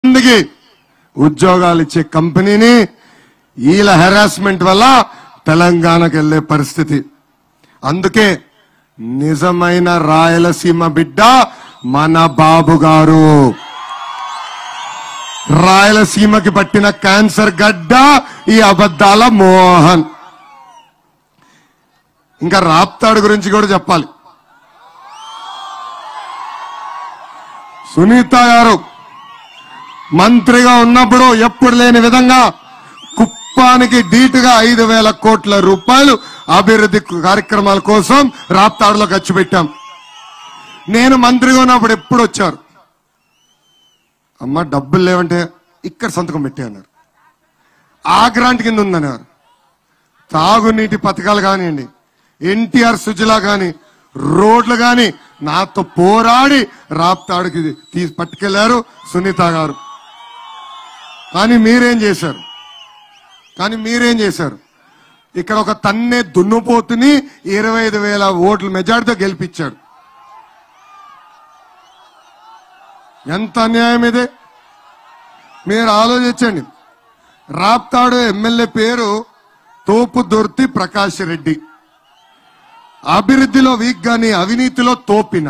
మందికి ఉద్యోగాలు ఇచ్చే కంపెనీని వీళ్ళ హెరాస్మెంట్ వల్ల తెలంగాణకు వెళ్లే పరిస్థితి అందుకే నిజమైన రాయలసీమ బిడ్డ మన బాబు గారు రాయలసీమకి పట్టిన క్యాన్సర్ గడ్డ ఈ అబద్ధాల మోహన్ ఇంకా రాప్తాడు గురించి కూడా చెప్పాలి సునీత గారు మంత్రిగా ఉన్నప్పుడు ఎప్పుడు లేని విధంగా కుప్పానికి ధీటుగా ఐదు వేల కోట్ల రూపాయలు అభివృద్ధి కార్యక్రమాల కోసం రాప్తాడులో ఖర్చు పెట్టాం నేను మంత్రిగా ఉన్నప్పుడు ఎప్పుడు వచ్చారు అమ్మ డబ్బులు లేవంటే ఇక్కడ సంతకం పెట్టి అన్నారు ఆ గ్రాంట్ కింద ఉందన్నారు తాగునీటి పథకాలు కానివ్వండి ఎన్టీఆర్ సుజలా కానీ రోడ్లు కానీ నాతో పోరాడి రాప్తాడుకి తీసి పట్టుకెళ్లారు సునీత గారు కానీ మీరేం చేశారు కానీ మీరేం చేశారు ఇక్కడ ఒక తన్నే దున్నుపోతుని ఇరవై ఐదు వేల ఓట్ల మెజార్టీతో గెలిపించాడు ఎంత అన్యాయం ఇది మీరు ఆలోచించండి రాప్తాడు ఎమ్మెల్యే పేరు తోపు దొర్తి ప్రకాష్ రెడ్డి అభివృద్ధిలో వీక్ గాని అవినీతిలో తోపిన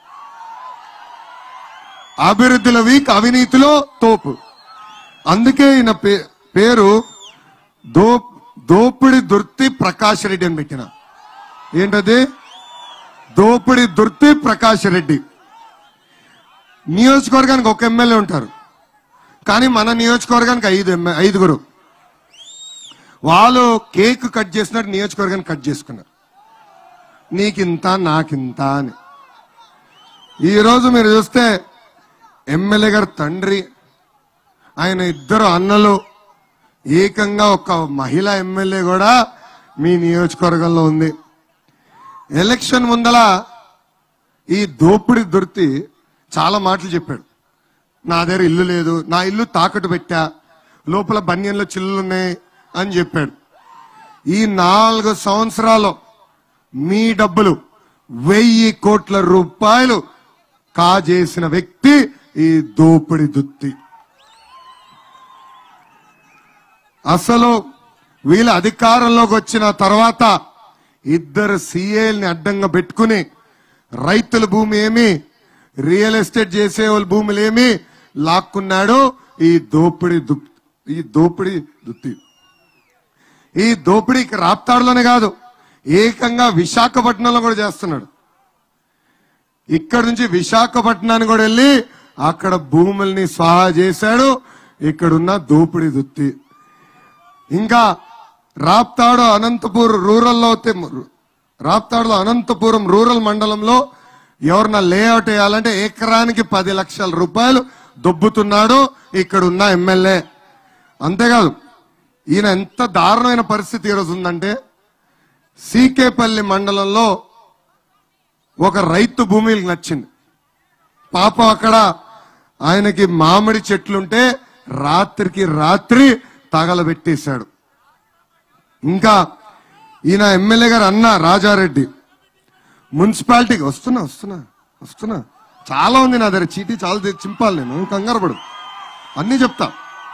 అభివృద్ధిలో వీక్ అవినీతిలో తోపు అందుకే ఈయన పే- పేరు దో దోపిడి దుర్తి ప్రకాష్ రెడ్డి అని పెట్టిన ఏంటది దోపిడి దుర్తి ప్రకాష్ రెడ్డి నియోజకవర్గానికి ఒక ఎమ్మెల్యే ఉంటారు కానీ మన నియోజకవర్గానికి ఐదు ఎమ్మె- ఐదుగురు వాళ్ళు కేక్ కట్ చేసినట్టు నియోజకవర్గాన్ని కట్ చేసుకున్నారు నీకింత నాకింత అని ఈరోజు మీరు చూస్తే ఎమ్మెల్యే గారు తండ్రి ఆయన ఇద్దరు అన్నలు ఏకంగా ఒక మహిళా ఎమ్మెల్యే కూడా మీ నియోజకవర్గంలో ఉంది ఎలక్షన్ ముందల ఈ దోపిడి దొరికి చాలా మాటలు చెప్పాడు నా దగ్గర ఇల్లు లేదు నా ఇల్లు తాకట్టు పెట్టా లోపల బన్యంలో చిల్లులు ఉన్నాయి అని చెప్పాడు ఈ నాలుగు సంవత్సరాలు మీ డబ్బులు వెయ్యి కోట్ల రూపాయలు కాజేసిన వ్యక్తి ఈ దోపిడి దుత్తి అసలు వీళ్ళ అధికారంలోకి వచ్చిన తర్వాత ఇద్దరు సీఏల్ని అడ్డంగా పెట్టుకుని రైతుల భూమి ఏమి రియల్ ఎస్టేట్ చేసే వాళ్ళ భూములు ఏమి లాక్కున్నాడు ఈ దోపిడి దు ఈ దోపిడి దుత్తి ఈ దోపిడీకి రాప్తాడులోనే కాదు ఏకంగా విశాఖపట్నంలో కూడా చేస్తున్నాడు ఇక్కడ నుంచి విశాఖపట్నానికి కూడా వెళ్ళి అక్కడ భూముల్ని స్వాహా చేశాడు ఇక్కడున్న దోపిడీ దుత్తి ఇంకా రాప్తాడు అనంతపూర్ రూరల్లో అయితే- రాప్తాడులో అనంతపురం రూరల్ మండలంలో ఎవరన్నా లేఅవుట్ వేయాలంటే ఎకరానికి పది లక్షల రూపాయలు దొబ్బుతున్నాడు ఇక్కడున్న ఎమ్మెల్యే అంతేకాదు ఈయన ఎంత దారుణమైన పరిస్థితి ఈరోజు ఉందంటే సీకేపల్లి మండలంలో ఒక రైతు భూమికి నచ్చింది పాపం అక్కడ ఆయనకి మామిడి చెట్లుంటే రాత్రికి రాత్రి తగలబెట్టేశాడు ఇంకా ఈయన ఎమ్మెల్యే గారు అన్న రాజారెడ్డి మున్సిపాలిటీకి వస్తున్నా వస్తున్నా వస్తున్నా చాలా ఉంది నా దగ్గర చీటీ చాలా తె- చింపాలి నేను కంగారు పడు అన్ని చెప్తా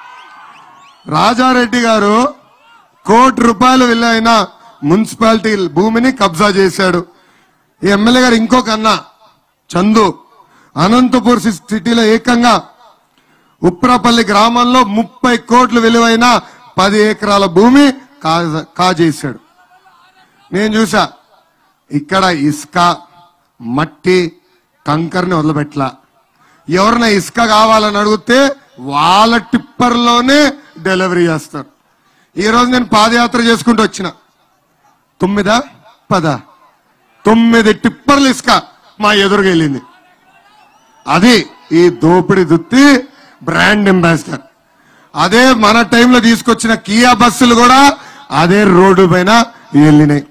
రాజారెడ్డి గారు కోటి రూపాయలు విలువైన మున్సిపాలిటీ భూమిని కబ్జా చేశాడు ఈ ఎమ్మెల్యే గారు ఇంకొక అన్న చందు అనంతపూర్ సి- సిటీలో ఏకంగా ఉప్రాపల్లి గ్రామంలో ముప్పై కోట్లు విలువైన పది ఎకరాల భూమి కా- కాజేశాడు నేను చూసా ఇక్కడ ఇసుక మట్టి కంకర్ని వదిలిపెట్టలా ఎవరైనా ఇసుక కావాలని అడిగితే వాళ్ళ టిప్పర్లోనే డెలివరీ చేస్తారు ఈ రోజు నేను పాదయాత్ర చేసుకుంటూ వచ్చిన తొమ్మిదా పదా తొమ్మిది టిప్పర్లు ఇసుక మా ఎదురుగా వెళ్ళింది అది ఈ దోపిడి దుత్తి బ్రాండ్ అంబాసిడర్ అదే మన టైంలో తీసుకొచ్చిన కియా బస్సులు కూడా అదే రోడ్డు పైన వెళ్ళినాయి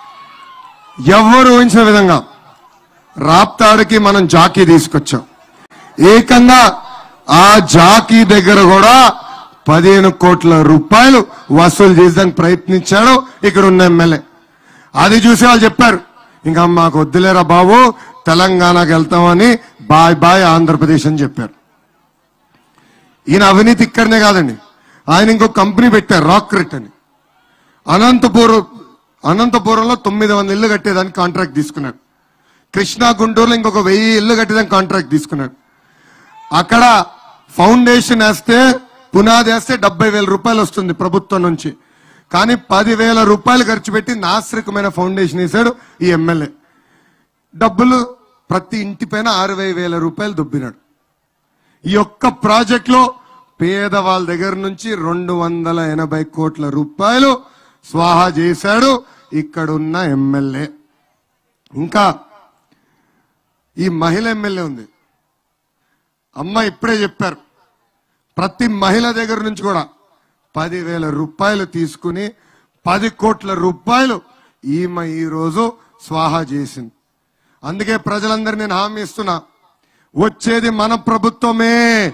ఎవరు ఊహించిన విధంగా రాప్తాడుకి మనం జాకీ తీసుకొచ్చాం ఏకంగా ఆ జాకీ దగ్గర కూడా పదిహేను కోట్ల రూపాయలు వసూలు చేసేదానికి ప్రయత్నించాడు ఇక్కడ ఉన్న ఎమ్మెల్యే అది చూసి వాళ్ళు చెప్పారు ఇంకా మాకు వద్దులేరా బాబు తెలంగాణకి వెళ్తామని బాయ్ బాయ్ ఆంధ్రప్రదేశ్ అని చెప్పారు ఈయన అవినీతి ఇక్కడనే కాదండి ఆయన ఇంకో కంపెనీ పెట్టారు రాక్రెట్ అని అనంతపురం అనంతపురంలో తొమ్మిది వందల ఇల్లు కట్టేదానికి కాంట్రాక్ట్ తీసుకున్నాడు కృష్ణా గుంటూరులో ఇంకొక వెయ్యి ఇల్లు కట్టేదానికి కాంట్రాక్ట్ తీసుకున్నాడు అక్కడ ఫౌండేషన్ వేస్తే పునాది వేస్తే డెబ్బై వేల రూపాయలు వస్తుంది ప్రభుత్వం నుంచి కానీ పదివేల రూపాయలు ఖర్చు పెట్టి నాస్రికమైన ఫౌండేషన్ వేశాడు ఈ ఎమ్మెల్యే డబ్బులు ప్రతి ఇంటి పైన అరవై వేల రూపాయలు దొబ్బినాడు ఈ ఒక్క ప్రాజెక్ట్ లో పేదవాళ్ళ దగ్గర నుంచి రెండు వందల ఎనభై కోట్ల రూపాయలు స్వాహా చేశాడు ఇక్కడున్న ఎమ్మెల్యే ఇంకా ఈ మహిళ ఎమ్మెల్యే ఉంది అమ్మ ఇప్పుడే చెప్పారు ప్రతి మహిళ దగ్గర నుంచి కూడా పదివేల రూపాయలు తీసుకుని పది కోట్ల రూపాయలు ఈమె ఈ రోజు స్వాహా చేసింది అందుకే ప్రజలందరూ నేను హామీ ఇస్తున్నా వచ్చేది మన ప్రభుత్వమే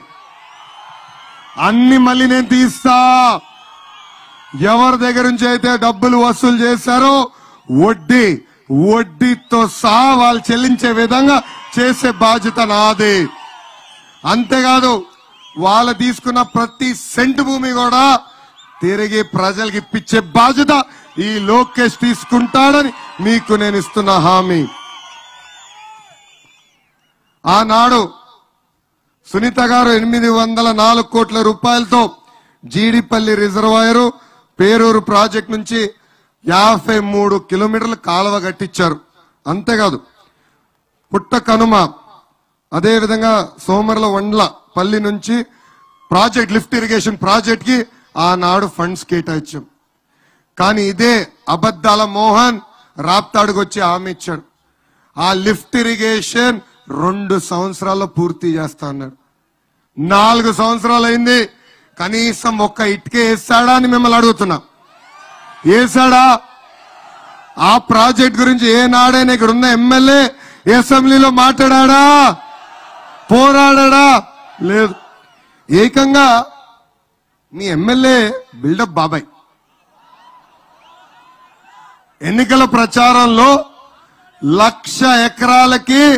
అన్ని మళ్ళీ నేను తీస్తా ఎవరి దగ్గర నుంచి అయితే డబ్బులు వసూలు చేశారో వడ్డీ వడ్డీతో సహా వాళ్ళు చెల్లించే విధంగా చేసే బాధ్యత నాది అంతేకాదు వాళ్ళు తీసుకున్న ప్రతి సెంటు భూమి కూడా తిరిగి ప్రజలకి ఇప్పించే బాధ్యత ఈ లోకేష్ తీసుకుంటాడని మీకు నేను ఇస్తున్న హామీ ఆనాడు సునీత గారు ఎనిమిది వందల నాలుగు కోట్ల రూపాయలతో జీడిపల్లి రిజర్వాయరు పేరూరు ప్రాజెక్ట్ నుంచి యాభై మూడు కిలోమీటర్ల కాలువ కట్టించారు అంతేకాదు పుట్ట కనుమ అదేవిధంగా సోమర్ల వండ్ల పల్లి నుంచి ప్రాజెక్ట్ లిఫ్ట్ ఇరిగేషన్ ప్రాజెక్ట్ కి ఆనాడు ఫండ్స్ కేటాయించాం కానీ ఇదే అబద్ధాల మోహన్ రాప్తాడుకు వచ్చి హామీ ఇచ్చాడు ఆ లిఫ్ట్ ఇరిగేషన్ రెండు సంవత్సరాల్లో పూర్తి చేస్తా అన్నాడు నాలుగు సంవత్సరాలు అయింది కనీసం ఒక్క ఇటుకే వేస్తాడా అని మిమ్మల్ని అడుగుతున్నా వేసాడా ఆ ప్రాజెక్ట్ గురించి ఏ నాడైనా ఇక్కడ ఉన్న ఎమ్మెల్యే అసెంబ్లీలో మాట్లాడా పోరాడా లేదు ఏకంగా మీ ఎమ్మెల్యే బిల్డప్ బాబాయ్ ఎన్నికల ప్రచారంలో లక్ష ఎకరాలకి